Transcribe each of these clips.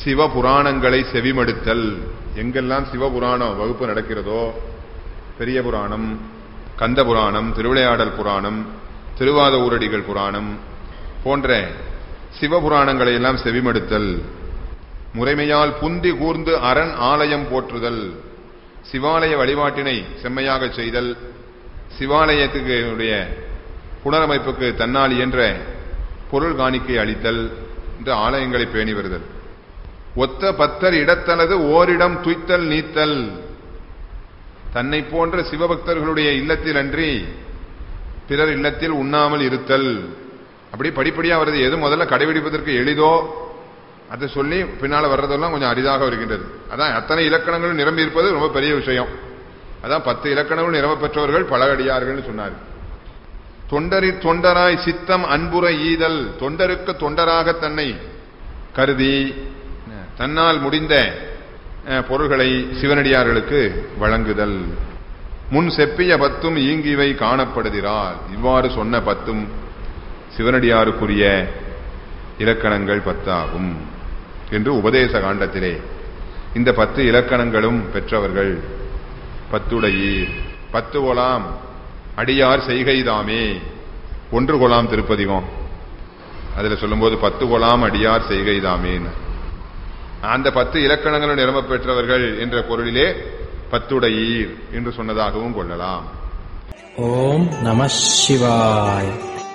சிவபுராணங்களை செவிமடுத்தல் எங்கெல்லாம் சிவபுராணம் வகுப்பு நடக்கிறதோ பெரிய புராணம் கந்த புராணம் திருவிளையாடல் புராணம் திருவாத ஊரடிகள் புராணம் போன்ற சிவபுராணங்களை எல்லாம் செவிமடுத்தல் முறைமையால் புந்தி கூர்ந்து அரண் ஆலயம் போற்றுதல் சிவாலய வழிபாட்டினை செம்மையாக செய்தல் சிவாலயத்துக்கு உடைய புனரமைப்புக்கு தன்னால் இயன்ற பொருள் காணிக்கை அளித்தல் என்று ஆலயங்களை பேணி வருதல் ஒத்த பத்தர் இடத்தனது ஓரிடம் துய்த்தல் நீத்தல் தன்னை போன்ற சிவபக்தர்களுடைய இல்லத்தில் அன்றி பிறர் இல்லத்தில் உண்ணாமல் இருத்தல் அப்படி படிப்படியா வருது எது முதல்ல கடைபிடிப்பதற்கு எளிதோ அதை சொல்லி பின்னால வர்றதெல்லாம் கொஞ்சம் அரிதாக வருகின்றது அதான் அத்தனை இலக்கணங்களும் நிரம்பி இருப்பது ரொம்ப பெரிய விஷயம் அதான் பத்து இலக்கணங்களும் நிரம்ப பெற்றவர்கள் பல அடியார்கள் சொன்னார் தொண்டரி தொண்டராய் சித்தம் அன்புற ஈதல் தொண்டருக்கு தொண்டராக தன்னை கருதி தன்னால் முடிந்த அஹ், பொருள்களை சிவனடியார்களுக்கு வழங்குதல் முன் செப்பிய பத்தும் ஈங்கிவை காணப்படுகிறார் இவ்வாறு சொன்ன பத்தும் சிவனடியாருக்குரிய இலக்கணங்கள் பத்தாகும் என்று உபதேச காண்டத்திலே இந்த பத்து இலக்கணங்களும் பெற்றவர்கள் பத்துடையீர் பத்து கொலாம் அடியார் செய்கைதாமே ஒன்று கொலாம் திருப்பதிகம் அதுல சொல்லும்போது பத்து கொலாம் அடியார் செய்கைதாமேன்னு அந்த பத்து இலக்கணங்களும் நிரம்ப பெற்றவர்கள் என்ற பொருளிலே பத்துடையீர் என்று சொன்னதாகவும் கொள்ளலாம் ஓம் நம சிவாய்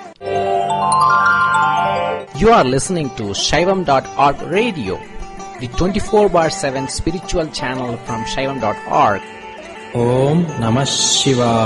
You are listening to Shaivam.org radio, the 24 bar 7 spiritual channel from Shaivam.org. ஓம் நம சிவாய்